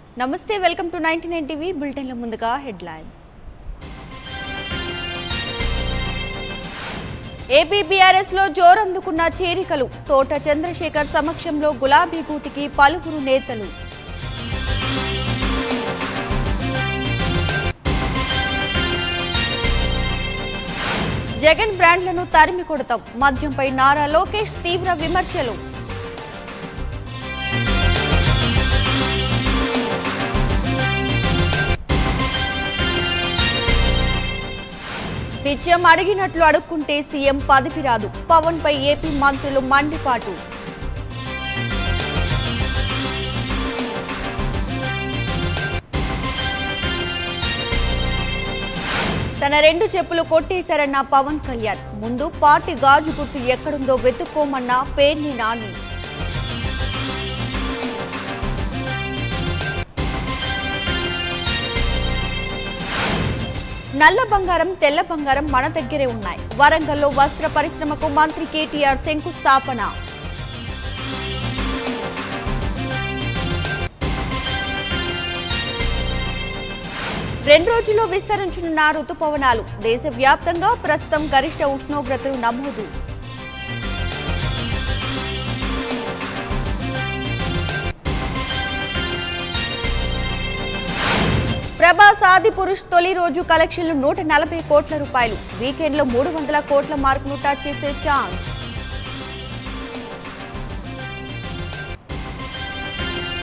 నమస్తే welcome to ninety nine TV బులెటిన్ల ముందుగా హెడ్లైన్స్ ఏపీ బీఆర్ఎస్ లో జోరందుకున్న చేరికలు తోట చంద్రశేఖర్ సమక్షంలో గులాబీ గూటికి పలువురు నేతలు జగన్ బ్రాండ్లను తరిమి కొడతాం మద్యంపై నారా లోకేష్ తీవ్ర విమర్శలు నిత్యం అడిగినట్లు అడుక్కుంటే సీఎం పదవి రాదు పవన్ పై ఏపీ మంత్రులు మండిపాటు తన రెండు చెప్పులు కొట్టేశారన్న పవన్ కళ్యాణ్ ముందు పార్టీ గాజు గుర్తు ఎక్కడుందో వెతుక్కోమన్న పేర్ని నాని నల్ల బంగారం తెల్ల బంగారం మన దగ్గరే ఉన్నాయి వరంగల్లో వస్త్ర పరిశ్రమకు మంత్రి కేటీఆర్ శంకుస్థాపన రెండు రోజుల్లో విస్తరించనున్న రుతుపవనాలు దేశవ్యాప్తంగా ప్రస్తుతం గరిష్ట ఉష్ణోగ్రతలు నమోదు ప్రభాస్ ఆది పురుష్ తొలి రోజు కలెక్షన్లు నూట నలభై కోట్ల రూపాయలు వీకెండ్ లో మూడు వందల కోట్ల మార్కును టచ్ చేసే ఛాన్స్